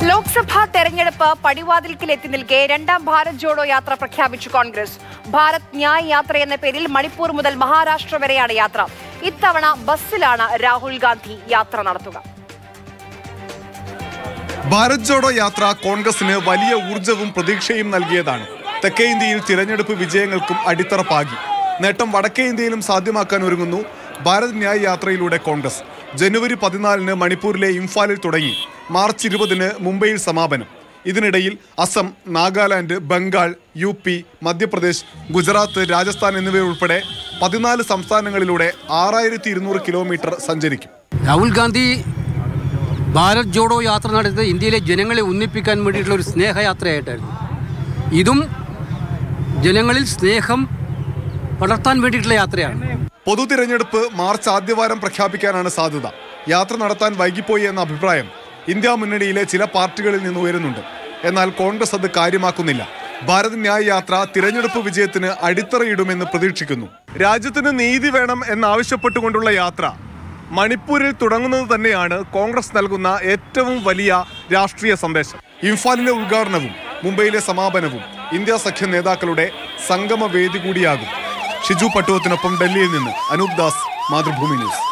ലോക്സഭാ തെരഞ്ഞെടുപ്പ് പടിവാതിൽക്കിൽ എത്തി നിൽക്കെ രണ്ടാം ഭാരത് ജോഡോ യാത്ര പ്രഖ്യാപിച്ചു കോൺഗ്രസ് ഭാരത് ന്യായ് യാത്ര എന്ന പേരിൽ മണിപ്പൂർ മുതൽ മഹാരാഷ്ട്ര വരെയാണ് യാത്ര ഇത്തവണ ബസ്സിലാണ് രാഹുൽ ഗാന്ധി യാത്ര നടത്തുക ഭാരത് ജോഡോ യാത്ര കോൺഗ്രസിന് വലിയ ഊർജവും പ്രതീക്ഷയും നൽകിയതാണ് തെക്കേ ഇന്ത്യയിൽ തിരഞ്ഞെടുപ്പ് വിജയങ്ങൾക്കും അടിത്തറ പാകി നേട്ടം വടക്കേ ഇന്ത്യയിലും സാധ്യമാക്കാൻ ഒരുങ്ങുന്നു ഭാരത് ന്യായ് യാത്രയിലൂടെ കോൺഗ്രസ് ജനുവരി പതിനാലിന് മണിപ്പൂരിലെ ഇംഫാലിൽ തുടങ്ങി മാർച്ച് ഇരുപതിന് മുംബൈയിൽ സമാപനം ഇതിനിടയിൽ അസം നാഗാലാൻഡ് ബംഗാൾ യു പി മധ്യപ്രദേശ് ഗുജറാത്ത് രാജസ്ഥാൻ എന്നിവയുൾപ്പെടെ പതിനാല് സംസ്ഥാനങ്ങളിലൂടെ ആറായിരത്തി ഇരുന്നൂറ് കിലോമീറ്റർ സഞ്ചരിക്കും രാഹുൽ ഗാന്ധി ഭാരത് ജോഡോ യാത്ര നടത്തിയത് ഇന്ത്യയിലെ ജനങ്ങളെ ഒന്നിപ്പിക്കാൻ വേണ്ടിയിട്ടുള്ള ഒരു സ്നേഹയാത്രയായിട്ടായിരുന്നു ഇതും ജനങ്ങളിൽ സ്നേഹം വളർത്താൻ വേണ്ടിയിട്ടുള്ള യാത്രയാണ് പൊതു തിരഞ്ഞെടുപ്പ് മാർച്ച് ആദ്യവാരം പ്രഖ്യാപിക്കാനാണ് സാധ്യത യാത്ര നടത്താൻ വൈകിപ്പോയി എന്ന അഭിപ്രായം ഇന്ത്യ മുന്നണിയിലെ ചില പാർട്ടികളിൽ നിന്ന് ഉയരുന്നുണ്ട് എന്നാൽ കോൺഗ്രസ് അത് കാര്യമാക്കുന്നില്ല ഭാരത് ന്യായ് യാത്ര തിരഞ്ഞെടുപ്പ് വിജയത്തിന് അടിത്തറയിടുമെന്ന് പ്രതീക്ഷിക്കുന്നു രാജ്യത്തിന് നീതി വേണം എന്നാവശ്യപ്പെട്ടുകൊണ്ടുള്ള യാത്ര മണിപ്പൂരിൽ തുടങ്ങുന്നത് തന്നെയാണ് കോൺഗ്രസ് നൽകുന്ന ഏറ്റവും വലിയ രാഷ്ട്രീയ സന്ദേശം ഇംഫാലിലെ ഉദ്ഘാടനവും മുംബൈയിലെ സമാപനവും ഇന്ത്യ സഖ്യ നേതാക്കളുടെ സംഗമ വേദി കൂടിയാകും ഷിജു പട്ടുവത്തിനൊപ്പം ഡൽഹിയിൽ നിന്ന് അനൂപ് ദാസ് മാതൃഭൂമി ന്യൂസ്